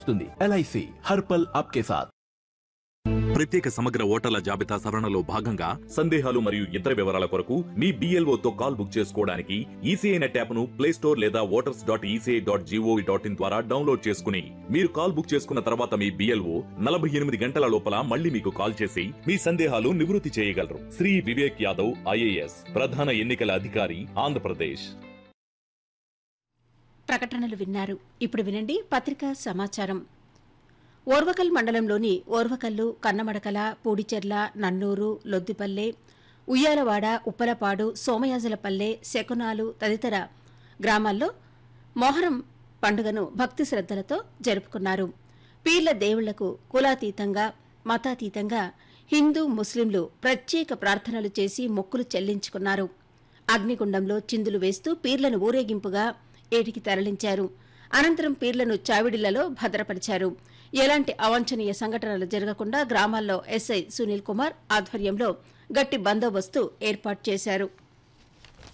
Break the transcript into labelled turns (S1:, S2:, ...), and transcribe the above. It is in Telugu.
S1: వస్తుంది ఎల్ఐసి హర్పల్ ఆప్కే సాథ్
S2: ప్రత్యేక సమగ్ర ఓటర్ల జాబితా సవరణలో భాగంగా సందేహాలు మరియు ఇతర వివరాల కొరకు మీ BLO తో కాల్ బుక్ చేసుకోవడానికి ఈసీఐ నెట్ యాప్ను ప్లే స్టోర్ లేదా voters dot ECI dot GOV dot in ద్వారా డౌన్లోడ్ చేసుకుని మీరు కాల్ బుక్ చేసుకున్న తర్వాత మీ బిఎల్ఓ నలభై ఎనిమిది గంటల లోపల మళ్ళీ మీకు కాల్ చేసి మీ సందేహాలు నివృత్తి చేయగలరు శ్రీ వివేక్ యాదవ్ ఐఏఎస్ ప్రధాన ఎన్నికల అధికారి ఆంధ్రప్రదేశ్
S3: ప్రకటనలు విన్నారు ఇప్పుడు వినండి పత్రికా సమాచారం ఓర్వకల్ మండలంలోని ఓర్వకల్లు కన్నమడకల పూడిచెర్ల నన్నూరు లొద్దిపల్లె ఉయ్యాలవాడ ఉప్పలపాడు సోమయాజులపల్లె శకునాలు తదితర గ్రామాల్లో మొహరం పండుగను భక్తి శ్రద్దలతో జరుపుకున్నారు పీర్ల దేవుళ్లకు కులాతీతంగా మతాతీతంగా హిందూ ముస్లింలు ప్రత్యేక ప్రార్థనలు చేసి మొక్కులు చెల్లించుకున్నారు అగ్నిగుండంలో చిందులు వేస్తూ పీర్లను ఊరేగింపుగా ఏటికి తరలించారు అనంతరం పీర్లను చావిడిలలో భద్రపరిచారు ఎలాంటి అవాంఛనీయ సంఘటనలు జరగకుండా గ్రామాల్లో ఎస్ఐ సునీల్ కుమార్ ఆధ్వర్యంలో గట్టి బందోబస్తు ఏర్పాటు చేశారు